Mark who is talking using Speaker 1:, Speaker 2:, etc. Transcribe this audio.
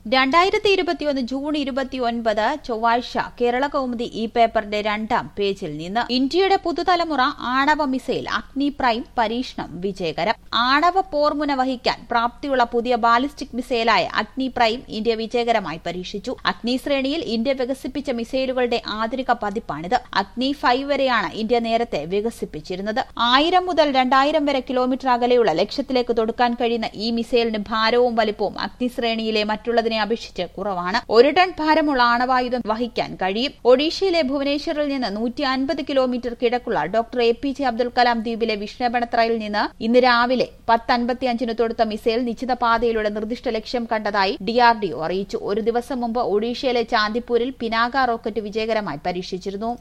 Speaker 1: രണ്ടായിരത്തി ഇരുപത്തിയൊന്ന് ജൂൺ ഇരുപത്തിയൊൻപത് ചൊവ്വാഴ്ച കേരള കൗമുദി ഈ പേപ്പറിന്റെ രണ്ടാം പേജിൽ നിന്ന് ഇന്ത്യയുടെ പുതുതലമുറ ആണവ മിസൈൽ അഗ്നി പ്രൈം പരീക്ഷണം വിജയകരം ആണവ പോർമുന വഹിക്കാൻ പ്രാപ്തിയുള്ള പുതിയ ബാലിസ്റ്റിക് മിസൈലായ അഗ്നി പ്രൈം ഇന്ത്യ വിജയകരമായി പരീക്ഷിച്ചു അഗ്നി ശ്രേണിയിൽ ഇന്ത്യ വികസിപ്പിച്ച മിസൈലുകളുടെ ആധുനിക പതിപ്പാണിത് അഗ്നി ഫൈവ് വരെയാണ് ഇന്ത്യ നേരത്തെ വികസിപ്പിച്ചിരുന്നത് ആയിരം മുതൽ രണ്ടായിരം വരെ കിലോമീറ്റർ അകലെയുള്ള ലക്ഷ്യത്തിലേക്ക് തൊടുക്കാൻ കഴിയുന്ന ഈ മിസൈലിന് ഭാരവും വലിപ്പവും അഗ്നി ശ്രേണിയിലെ മറ്റുള്ളതിനെ അപേക്ഷിച്ച് കുറവാണ് ഒരു ടൺ ഭാരമുള്ള ആണവായുധം വഹിക്കാൻ കഴിയും ഒഡീഷയിലെ ഭുവനേശ്വറിൽ നിന്ന് നൂറ്റി അൻപത് കിലോമീറ്റർ കിഴക്കുള്ള doctor A P J Abdul Kalam ദ്വീപിലെ വിഷ്ണുപണത്രയിൽ നിന്ന് ഇന്ന് രാവിലെ പത്ത് അൻപത്തിയഞ്ചിന് തൊടുത്ത മിസൈൽ നിശ്ചിത പാതയിലൂടെ നിർദ്ദിഷ്ട ലക്ഷ്യം കണ്ടതായി ഡിആർഡിഒ അറിയിച്ചു ഒരു ദിവസം മുമ്പ് ഒഡീഷയിലെ ചാന്ദിപ്പൂരിൽ പിനാക റോക്കറ്റ് വിജയകരമായി പരീക്ഷിച്ചിരുന്നു